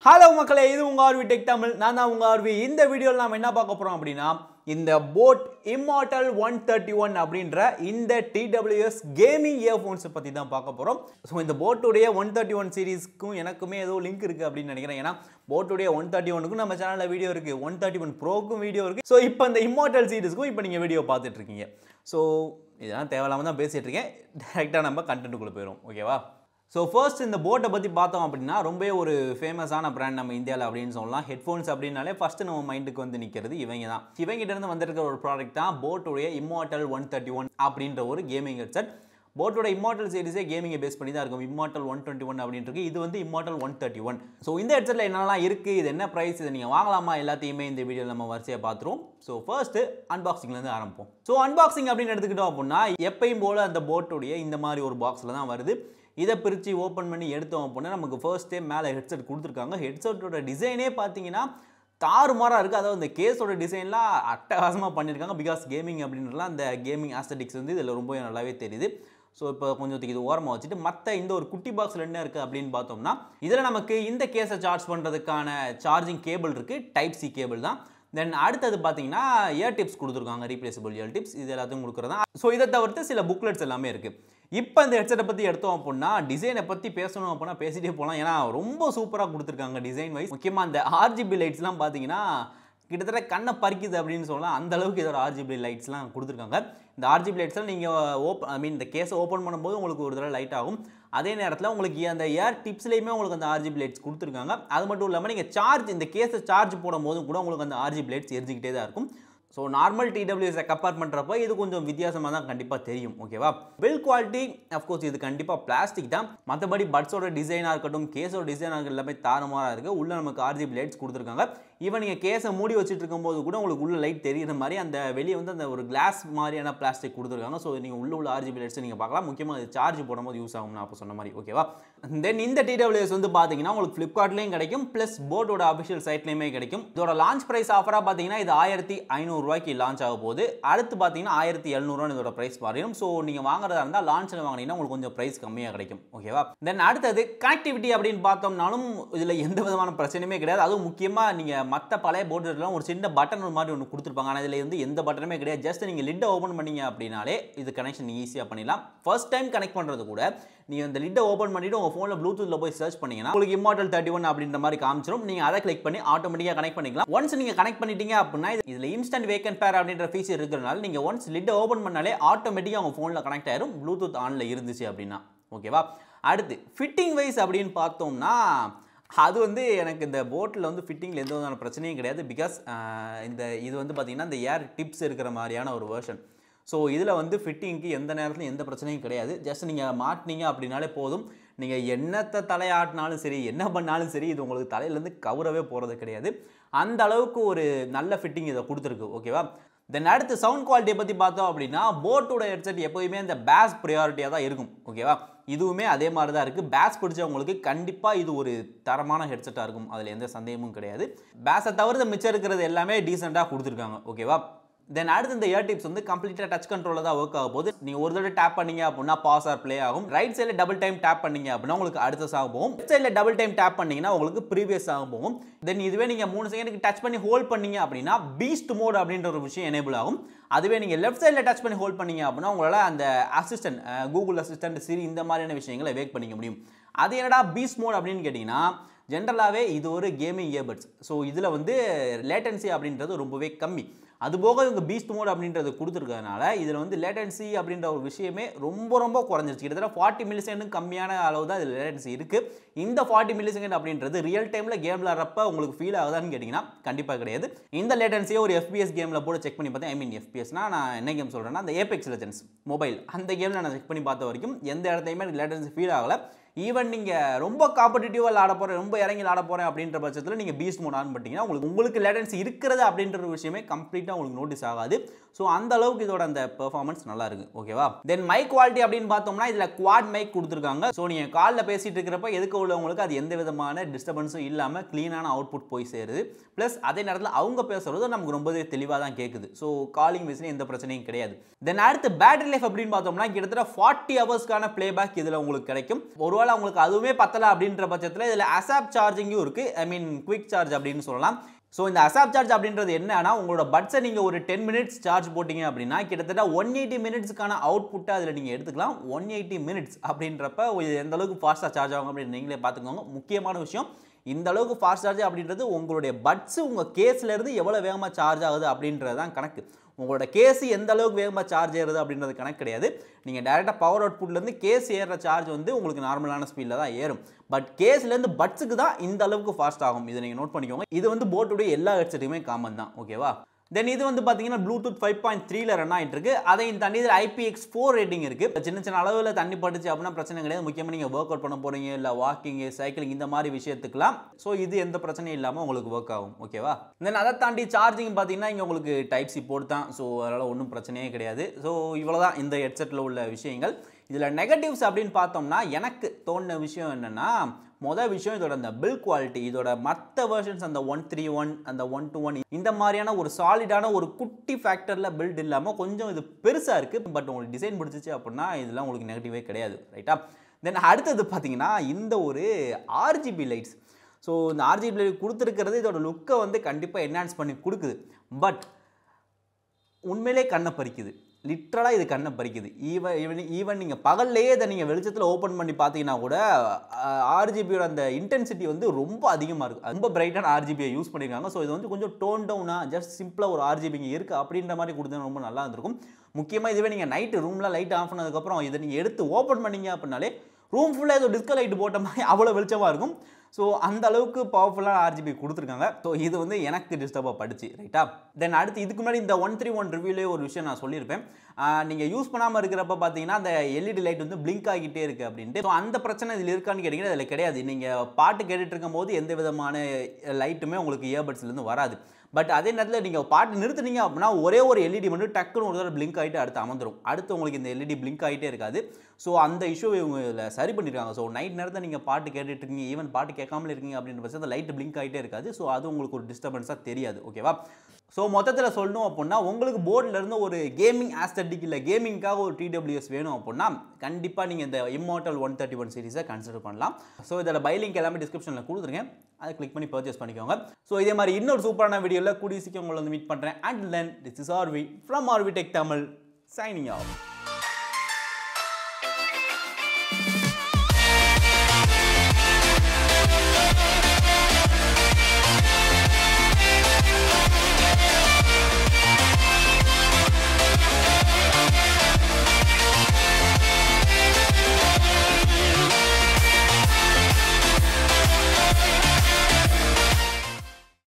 hello மக்களே இது உங்க ஆர்வி டெக் தமிழ் நான் தான் உங்க ஆர்வி இந்த வீடியோவில் நாம என்ன பார்க்க போறோம் அப்படின்னா இந்த boat immortal one thirty one அப்படின்ற இந்த டிடபிள்யூஎஸ் கேமிங் இயர்ஃபோன்ஸை பற்றி தான் பார்க்க போகிறோம் ஸோ இந்த போட்டுடைய ஒன் தேர்ட்டி ஒன் சீரீஸ்க்கும் எனக்குமே ஏதோ லிங்க் இருக்குது அப்படின்னு நினைக்கிறேன் ஏன்னா போட்டுடைய ஒன் தேர்ட்டி ஒனுக்கும் நம்ம சேனலில் வீடியோ இருக்குது ஒன் தேர்ட்டி ஒன் ப்ரோக்கும் வீடியோ இருக்குது ஸோ இப்போ இந்த இம்மார்டல் சீரீஸ்க்கும் இப்போ நீங்கள் வீடியோ பார்த்துட்டு இருக்கீங்க ஸோ இதெல்லாம் தேவையில்லாமல் தான் பேசிகிட்டு இருக்கேன் டேரெக்டாக நம்ம கண்டென்ட்டுக்குள்ளே போயிடும் ஓகேவா ஸோ ஃபர்ஸ்ட் இந்த போட்டை பற்றி பார்த்தோம் அப்படின்னா ரொம்பவே ஒரு ஃபேமஸான பிராண்ட் நம்ம இந்தியாவில் அப்படின்னு சொல்லலாம் ஹெட்ஃபோன்ஸ் அப்படின்னாலே ஃபஸ்ட்டு நம்ம மைண்டுக்கு வந்து நிற்கிறது இவங்க தான் இவங்கிட்ட இருந்து வந்திருக்கிற ஒரு ப்ராடக்ட் தான் போட்டுடைய இம்மார்டல் ஒன் தேர்ட்டி ஒன் அப்படின்ற ஒரு கேமிங் ஹெட்செட் போட்டோட இம்மார்டல் சீரிஸே கேமிங்கை பேஸ் பண்ணி தான் இருக்கும் இம்மார்டல் ஒன் டுவெண்ட்டி ஒன் அப்படின்றது இது வந்து immortal one thirty one so இந்த ஹெட்செட்டில் என்னெல்லாம் இருக்குது இது என்ன ப்ரைஸ் இதை நீங்கள் வாங்கலாமா எல்லாத்தையுமே இந்த வீடியோவில் நம்ம வரிசையாக பார்த்துருவோம் ஸோ ஃபர்ஸ்ட்டு அன்பாக்சிங்லேருந்து ஆரம்பிப்போம் ஸோ அன்பாக்சிங் அப்படின்னு எடுத்துக்கிட்டோம் அப்படின்னா எப்பயும் போல் அந்த போட்டுடைய இந்த மாதிரி ஒரு பாக்ஸில் தான் வருது இதை பிரித்து ஓப்பன் பண்ணி எடுத்தோம் அப்படின்னா நமக்கு ஃபர்ஸ்ட் டைம் மேலே ஹெட்செட் கொடுத்துருக்காங்க ஹெட்செட்டோட டிசைனே பார்த்தீங்கன்னா தாறுமாறாக இருக்குது அதாவது இந்த கேஸோட டிசைன்லாம் அட்டகாசமாக பண்ணியிருக்காங்க பிகாஸ் கேமிங் அப்படின்றலாம் அந்த கேமிங் ஆஸ்தட்டிக்ஸ் வந்து இதில் ரொம்ப நல்லாவே தெரியுது ஸோ இப்போ கொஞ்சம் இது ஓரமாக வச்சுட்டு மற்ற இந்த ஒரு குட்டி பாக்ஸில் என்ன இருக்குது அப்படின்னு பார்த்தோம்னா இதில் நமக்கு இந்த கேஸை சார்ஜ் பண்ணுறதுக்கான சார்ஜிங் கேபிள் இருக்குது டைப் சி கேபிள் தான் தென் அடுத்தது பார்த்தீங்கன்னா இயர் டிப்ஸ் கொடுத்துருக்காங்க ரீப்ளேசபிள் இயர் டிப்ஸ் இது எல்லாத்தையும் கொடுக்குறதா ஸோ இதை தவிர்த்து சில புக்லெட்ஸ் எல்லாமே இருக்குது இப்போ இந்த ஹெட்செட்டை பற்றி எடுத்தோம் அப்படின்னா டிசைனை பற்றி பேசணும் அப்படின்னா பேசிட்டே போகலாம் ஏன்னா ரொம்ப சூப்பராக கொடுத்துருக்காங்க டிசைன் வைஸ் முக்கியமாக அந்த ஆர்ஜிபி லைட்ஸ்லாம் பார்த்தீங்கன்னா கிட்டத்தட்ட கண்ணை பறிக்குது அப்படின்னு சொல்லலாம் அந்த அளவுக்கு இதோட ஆர்ஜிபி லைட்ஸ்லாம் கொடுத்துருக்காங்க இந்த ஆர்ஜிபி லைட்ஸ்லாம் நீங்கள் ஓப்பன் ஐ மீன் இந்த கேஸை ஓப்பன் பண்ணும்போது உங்களுக்கு ஒரு தடவை லைட் ஆகும் அதே நேரத்தில் உங்களுக்கு அந்த ஏர் டிப்ஸ்லேயுமே உங்களுக்கு அந்த ஆர்ஜிபி லைட்ஸ் கொடுத்துருக்காங்க அது மட்டும் இல்லாமல் நீங்கள் சார்ஜ் இந்த கேஸை சார்ஜ் போடும் போதும் கூட உங்களுக்கு அந்த ஆர்ஜிபி லைட்ஸ் எரிஞ்சிக்கிட்டே தான் இருக்கும் ஸோ நார்மல் டிடபிள்யூஎஸை கம்பேர் பண்ணுறப்ப இது கொஞ்சம் வித்தியாசமாக தான் கண்டிப்பாக தெரியும் ஓகேவா பில் குவாலிட்டி அஃப்கோர்ஸ் இது கண்டிப்பாக பிளாஸ்டிக் தான் மற்றபடி பட்ஸோட டிசைனாக இருக்கட்டும் கேஸோட டிசைனாக இருக்க எல்லாமே தாறுமாறாக இருக்குது உள்ளே நமக்கு ஆர்ஜிபி லைட்ஸ் கொடுத்துருக்காங்க ஈவன் நீங்கள் கேஸை மூடி வச்சுட்டு இருக்கும்போது கூட உங்களுக்கு உள்ள லைட் தெரியுற மாதிரி அந்த வெளியே வந்து அந்த ஒரு கிளாஸ் மாதிரியான பிளாஸ்டிக் கொடுத்துருக்காங்க ஸோ நீங்கள் உள்ள உள்ள ஆர்ஜிபி லைட்ஸ் நீங்கள் பார்க்கலாம் முக்கியமாக அது சார்ஜ் போடும்போது யூஸ் ஆகும் நான் அப்போ சொன்ன மாதிரி ஓகேவா தென் இந்த டிடபிள்யூஎஸ் வந்து பார்த்தீங்கன்னா உங்களுக்கு ஃப்ளிப்கார்ட்லேயும் கிடைக்கும் ப்ளஸ் போர்டோட அஃபிஷியல் சைட்லேயுமே கிடைக்கும் இதோட லான்ச் ப்ரைஸ் ஆஃபராக பார்த்தீங்கன்னா இது ஆயிரத்தி ஐநூறுரூவாய்க்கு லான்ச் ஆக போகுது அடுத்து பார்த்தீங்கன்னா ஆயிரத்தி எழுநூறுவா இதோட ப்ரைஸ் மாறிடும் ஸோ நீங்கள் வாங்குறதா இருந்தால் லான்ச்சில் வாங்கினீங்கன்னா உங்களுக்கு கொஞ்சம் ப்ரைஸ் கம்மியாக கிடைக்கும் ஓகேவா தென் அடுத்தது கனெக்டிவிட்டி அப்படின்னு பார்த்தோம்னாலும் இதில் எந்த விதமான பிரச்சனையுமே கிடையாது அதுவும் முக்கியமாக நீங்கள் மற்ற பழைய போர்டுலாம் ஒரு சின்ன பட்டன் மாதிரி ஒன்று கொடுத்துருப்பாங்க ஆனால் இதில் வந்து எந்த பட்டனுமே கிடையாது ஜஸ்ட் நீங்கள் லிட்டை ஓப்பன் பண்ணீங்க அப்படின்னாலே இது கனெக்ஷன் ஈஸியாக பண்ணிடலாம் ஃபர்ஸ்ட் டைம் கனெக்ட் பண்ணுறது கூட நீங்கள் இந்த லிட்டை ஓப்பன் பண்ணிவிட்டு உங்கள் ஃபோனில் ப்ளூடூத்தில் போய் சர்ச் பண்ணீங்கன்னா உங்களுக்கு இம்மார்டல் தேர்ட்டி ஒன் அப்படின்ற மாதிரி காமிச்சிடும் நீங்கள் அதை கிளிக் பண்ணி ஆட்டோமேட்டிக்காக கனெக்ட் பண்ணிக்கலாம் ஒன்ஸ் நீங்கள் கனெக்ட் பண்ணிட்டீங்க அப்படின்னா இதில் இன்ஸ்டன்ட் வேக்கன் பேர் அப்படின்ற ஃபீச்சர் இருக்கிறனால நீங்கள் ஒன்ஸ் லிட்டை ஓப்பன் பண்ணாலே ஆட்டோமேட்டிக்காக உங்கள் ஃபோனில் கனெக்ட் ஆயிரும் ப்ளூடூத் ஆனில் இருந்துச்சு அப்படின்னா ஓகேவா அடுத்து ஃபிட்டிங் வைஸ் அப்படின்னு பார்த்தோம்னா அது வந்து எனக்கு இந்த போட்டில் வந்து ஃபிட்டிங்கில் எந்த விதமான பிரச்சனையும் கிடையாது பிகாஸ் இந்த இது வந்து பார்த்திங்கன்னா இந்த ஏர் டிப்ஸ் இருக்கிற மாதிரியான ஒரு வேர்ஷன் ஸோ இதில் வந்து ஃபிட்டிங்க்கு எந்த நேரத்துலையும் எந்த பிரச்சனையும் கிடையாது ஜஸ்ட் நீங்கள் மாட்டினீங்க அப்படின்னாலே போதும் நீங்கள் என்னத்தை தலையாட்டினாலும் சரி என்ன பண்ணாலும் சரி இது உங்களுக்கு தலையிலேருந்து கவரவே போகிறது கிடையாது அந்த அளவுக்கு ஒரு நல்ல ஃபிட்டிங் இதை கொடுத்துருக்கு ஓகேவா தென் அடுத்து சவுண்ட் குவாலிட்டியை பற்றி பார்த்தோம் அப்படின்னா போட்டோட ஹெட்செட் எப்போயுமே இந்த பேஸ் ப்ரையாரிட்டியாக தான் இருக்கும் ஓகேவா இதுவுமே அதே மாதிரி தான் இருக்குது பேஸ் பிடிச்சவங்களுக்கு கண்டிப்பாக இது ஒரு தரமான ஹெட்செட்டாக இருக்கும் அதில் எந்த சந்தேகமும் கிடையாது பேஸை தவிர்த்து மிச்சம் இருக்கிறது எல்லாமே டீசெண்டாக கொடுத்துருக்காங்க ஓகேவா தென் அடுத்து இந்த இயர் டிப்ஸ் வந்து கம்ப்ளீட்டாக டச் கண்ட்ரோலில் தான் ஒர்க் ஆக போகுது நீங்கள் ஒரு தடவை டேப் பண்ணீங்க அப்படின்னா பாஸ் ஆர் ப்ளே ஆகும் ரைட் சைடில் டபுள் டைம் டேப் பண்ணீங்க அப்படின்னா உங்களுக்கு அடுத்த சாங் போகும் லெஃப்ட் சைடில் டபுள் டைம் டேப் பண்ணீங்கன்னா உங்களுக்கு ப்ரீவியஸ் சாங் போகும் தென் இதுவே நீங்கள் மூணு செகண்டுக்கு டச் பண்ணி ஹோல்ட் பண்ணீங்க அப்படின்னா பீஸ்ட் மோட் அப்படின்ற ஒரு விஷயம் எனேபிள் ஆகும் அதுவே நீங்கள் லெஃப்ட் சைடில் டச் பண்ணி ஹோல்ட் பண்ணீங்க அப்படின்னா உங்களால் அந்த அசிஸ்டன்ட் கூகுள் அசிஸ்டன்ட் சிரி இந்த மாதிரியான விஷயங்களை வேக் பண்ணிக்க முடியும் அது என்னடா பீஸ்ட் மோட் அப்படின்னு கேட்டிங்கன்னா ஜென்ரலாகவே இது ஒரு கேமிங் இயர்பட்ஸ் ஸோ இதில் வந்து லேட்டன்சி அப்படின்றது ரொம்பவே கம்மி அதுபோக இவங்க பீஸ்ட் மோட் அப்படின்றது கொடுத்துருக்கறனால இதில் வந்து லேட்டன்சி அப்படின்ற ஒரு விஷயமே ரொம்ப ரொம்ப குறைஞ்சிருச்சு கிட்டத்தட்ட ஃபார்ட்டி மில்லி செகண்டும் கம்மியான அளவு தான் இதில் லேட்டன்சி இருக்குது இந்த ஃபார்ட்டி மில்லி செகண்ட் அப்படின்றது ரியல் டைமில் கேம் விளாட்றப்ப உங்களுக்கு ஃபீல் ஆகுதான்னு கேட்டிங்கன்னா கண்டிப்பாக கிடையாது இந்த லேட்டன்சியை ஒரு எஃபிஎஸ் கேமில் போட்டு செக் பண்ணி பார்த்தேன் ஐ மீன் எஃபிஎஸ்னா நான் என்ன கேம் சொல்கிறேன்னா அந்த ஏபெக்ஸ் லெஜன்ஸ் மொபைல் அந்த கேமில் நான் செக் பண்ணி பார்த்த வரைக்கும் எந்த இடத்தையுமே லேட்டன்சி ஃபீல் ஆகலை ஈவன் நீங்கள் ரொம்ப காம்படிட்டிவாக ஆட போகிறேன் ரொம்ப இறங்கி ஆட போகிறேன் அப்படின்ற பட்சத்தில் நீங்கள் பீஸ்ட் மோட் ஆன் பண்ணிட்டீங்கன்னா உங்களுக்கு உங்களுக்கு லேட்டன்சி இருக்கிறது அப்படின்ற ஒரு விஷயமே கம்ப்ளீட்டாக உங்களுக்கு நோட்டீஸ் ஆகாது ஸோ அந்த அளவுக்கு இதோட அந்த பெர்ஃபார்மன்ஸ் நல்லா இருக்கு ஓகேவா தென் மைக் குவாலிட்டி அப்படின்னு பார்த்தோம்னா இதில் குவாட் மைக் கொடுத்துருக்காங்க ஸோ நீங்கள் காலில் பேசிட்டு இருக்கிறப்ப எதுக்கு உள்ளவங்களுக்கு அது எந்த விதமான டிஸ்டர்பன்ஸும் இல்லாமல் க்ளீனான அவுட்புட் போய் சேருது ப்ளஸ் அதே நேரத்தில் அவங்க பேசுறது நமக்கு ரொம்பவே தெளிவாக தான் கேட்குது ஸோ காலிங் பேசினா எந்த பிரச்சனையும் கிடையாது தென் அடுத்து பேட்டரி லைஃப் அப்படின்னு பார்த்தோம்னா கிட்டத்தட்ட ஃபார்ட்டி ஹவர்ஸ்க்கான பிளேபேக் இதில் உங்களுக்கு கிடைக்கும் ஒருவேளை ஒருவேளை உங்களுக்கு அதுவுமே பத்தலை அப்படின்ற பட்சத்தில் இதில் அசாப் சார்ஜிங்கும் இருக்குது ஐ மீன் குவிக் சார்ஜ் அப்படின்னு சொல்லலாம் ஸோ இந்த அசாப் சார்ஜ் அப்படின்றது என்னன்னா உங்களோட பட்ஸை நீங்கள் ஒரு டென் மினிட்ஸ் சார்ஜ் போட்டிங்க அப்படின்னா கிட்டத்தட்ட ஒன் எயிட்டி மினிட்ஸ்க்கான அவுட்புட்டை அதில் நீங்கள் எடுத்துக்கலாம் ஒன் எயிட்டி மினிட்ஸ் அப்படின்றப்ப இது எந்த அளவுக்கு ஃபாஸ்ட்டாக சார்ஜ் ஆகும் அப்படின்னு நீங்களே பார்த்துக்கோங்க முக்கியமான விஷயம் இந்த அளவுக்கு ஃபாஸ்ட் சார்ஜ் அப்படின்றது உங்களுடைய பட்ஸு உங்கள் கேஸ்லேருந்து எவ்வளோ வேகமாக சார்ஜ் ஆகுது அப்படின்றது தான் கணக்கு உங்களோட கேஸ் எந்த அளவுக்கு வேகமாக சார்ஜ் ஏறுது அப்படின்றது கணக்கு கிடையாது நீங்கள் டேரெக்டாக பவர் அவுட்புட்லேருந்து கேஸ் ஏறுற சார்ஜ் வந்து உங்களுக்கு நார்மலான ஸ்பீடில் தான் ஏறும் பட் கேஸ்லேருந்து பட்ஸுக்கு தான் இந்த அளவுக்கு ஃபாஸ்ட் ஆகும் இதை நீங்கள் நோட் பண்ணிக்கோங்க இது வந்து போட்டுடைய எல்லா ஹெட்செட்டுமே காமன் தான் ஓகேவா தென் இது வந்து பார்த்தீங்கன்னா ப்ளூடூத் ஃபைவ் பாயிண்ட் த்ரீல ரன் ஆகிட்டு இருக்கு அதையும் தாண்டி இதில் ஐபிஎக்ஸ் ஃபோர் ரேட்டிங் இருக்கு சின்ன சின்ன அளவில் தண்ணி பட்டுச்சு அப்படின்னா பிரச்சனை கிடையாது முக்கியமாக நீங்கள் ஒர்க் அவுட் பண்ண போறீங்க இல்லை வாக்கிங் சைக்கிளிங் இந்த மாதிரி விஷயத்துக்குலாம் ஸோ இது எந்த பிரச்சனையும் இல்லாமல் உங்களுக்கு ஒர்க் ஆகும் ஓகேவா தென் அதை தாண்டி சார்ஜிங் பார்த்தீங்கன்னா இங்கே உங்களுக்கு டைப் சி போர்ட் தான் ஸோ அதனால் ஒன்றும் பிரச்சனையே கிடையாது ஸோ இவ்வளோ தான் இந்த ஹெட்செட்டில் உள்ள விஷயங்கள் இதில் நெகட்டிவ்ஸ் அப்படின்னு பார்த்தோம்னா எனக்கு தோணுன விஷயம் என்னென்னா மொதல் விஷயம் இதோட அந்த பில் குவாலிட்டி இதோட மற்ற வெர்ஷன்ஸ் அந்த ஒன் த்ரீ ஒன் அந்த ஒன் டூ ஒன் இந்த மாதிரியான ஒரு சாலிடான ஒரு குட்டி ஃபேக்டரில் பில்ட் இல்லாமல் கொஞ்சம் இது பெருசாக இருக்குது பட் உங்களுக்கு டிசைன் பிடிச்சிச்சு அப்படின்னா இதெல்லாம் உங்களுக்கு நெகட்டிவே கிடையாது ரைட்டா தென் அடுத்தது பார்த்தீங்கன்னா இந்த ஒரு ஆர்ஜிபி லைட்ஸ் ஸோ இந்த ஆர்ஜிபி லைட் கொடுத்துருக்கிறது இதோட லுக்கை வந்து கண்டிப்பாக என்ஹான்ஸ் பண்ணி கொடுக்குது பட் உண்மையிலே கண்ணை பறிக்குது லிட்ரலாக இது கண்ணை பறிக்குது ஈவன் ஈவன் ஈவன் நீங்கள் பகல்லையே இதை நீங்கள் வெளிச்சத்தில் ஓப்பன் பண்ணி பார்த்தீங்கன்னா கூட ஆர்ஜிபியோட அந்த இன்டென்சிட்டி வந்து ரொம்ப அதிகமாக இருக்குது ரொம்ப பிரைட்டான ஆர்ஜிபியை யூஸ் பண்ணியிருக்காங்க ஸோ இது வந்து கொஞ்சம் டோன் டவுனாக ஜஸ்ட் சிம்பிளாக ஒரு ஆர்ஜிபி இங்கே இருக்குது அப்படின்ற மாதிரி கொடுத்தா ரொம்ப நல்லா இருந்திருக்கும் முக்கியமாக இதுவே நீங்கள் நைட்டு ரூமில் லைட் ஆஃப் பண்ணதுக்கப்புறம் இதை நீங்கள் எடுத்து ஓப்பன் பண்ணீங்க அப்படின்னாலே ரூம் ஃபுல்லாக ஏதோ டிஸ்கோ லைட் போட்ட மாதிரி அவ்வளோ வெளிச்சமாக இருக்கும் ஸோ அந்த அளவுக்கு பவர்ஃபுல்லான ஆர்ஜிபி கொடுத்துருக்காங்க ஸோ இது வந்து எனக்கு டிஸ்டர்பாக படிச்சு ரைட்டா தென் அடுத்து இதுக்கு முன்னாடி இந்த ஒன் த்ரீ ஒன் ரிவ்யூலேயே ஒரு விஷயம் நான் சொல்லியிருப்பேன் நீங்கள் யூஸ் பண்ணாமல் இருக்கிறப்ப பார்த்தீங்கன்னா அந்த எல்இடி லைட் வந்து பிளிங்க் ஆகிட்டே இருக்குது அப்படின்ட்டு ஸோ அந்த பிரச்சனை இதில் இருக்கான்னு கேட்டிங்கன்னா அதில் கிடையாது நீங்கள் பாட்டு கேட்டுட்டு இருக்கும்போது எந்த விதமான லைட்டுமே உங்களுக்கு இயர்பட்ஸ்லேருந்து வராது பட் அதே நேரத்தில் நீங்கள் பாட்டு நிறுத்துனீங்க அப்படின்னா ஒரே ஒரு எல்இடி மட்டும் டக்குன்னு ஒரு தடவை பிளிங்க் ஆகிட்டு அடுத்து அமர்ந்துடும் அடுத்து உங்களுக்கு இந்த எல்இடி பிளிங்க் ஆகிட்டே இருக்காது ஸோ அந்த இஷ்யூவை இவங்க இதில் சரி பண்ணியிருக்காங்க ஸோ நைட் நேரத்தில் நீங்கள் பாட்டு கேட்டுட்டு இருக்கீங்க ஈவன் பாட்டு கேட்காமல இருக்கீங்க அப்படின்ற பட்சத்தில் லைட் பிளிங்க் ஆகிட்டே இருக்காது ஸோ அது உங்களுக்கு ஒரு டிஸ்டர்பன்ஸாக தெரியாது ஓகேவா ஸோ மொத்தத்தில் சொல்லணும் அப்படின்னா உங்களுக்கு போர்டில் இருந்து ஒரு கேமிங் ஆஸ்தட்டிக் இல்லை கேமிங்காக ஒரு டிடபிள்யூஎஸ் வேணும் அப்படின்னா கண்டிப்பாக நீங்கள் இந்த இம்மார்டல் ஒன் தேர்ட்டி ஒன் சீரிஸை கன்சிடர் பண்ணலாம் ஸோ இதில் பை லிங்க் எல்லாமே டிஸ்கிரிப்ஷனில் கொடுத்துருக்கேன் அதை கிளிக் பண்ணி பர்ச்சேஸ் பண்ணிக்கோங்க ஸோ இதே மாதிரி இன்னொரு சூப்பரான வீடியோவில் கூடிய சீக்கிரம் உங்களை வந்து மீட் பண்ணுறேன் and then this is RV from RV tech Tamil signing of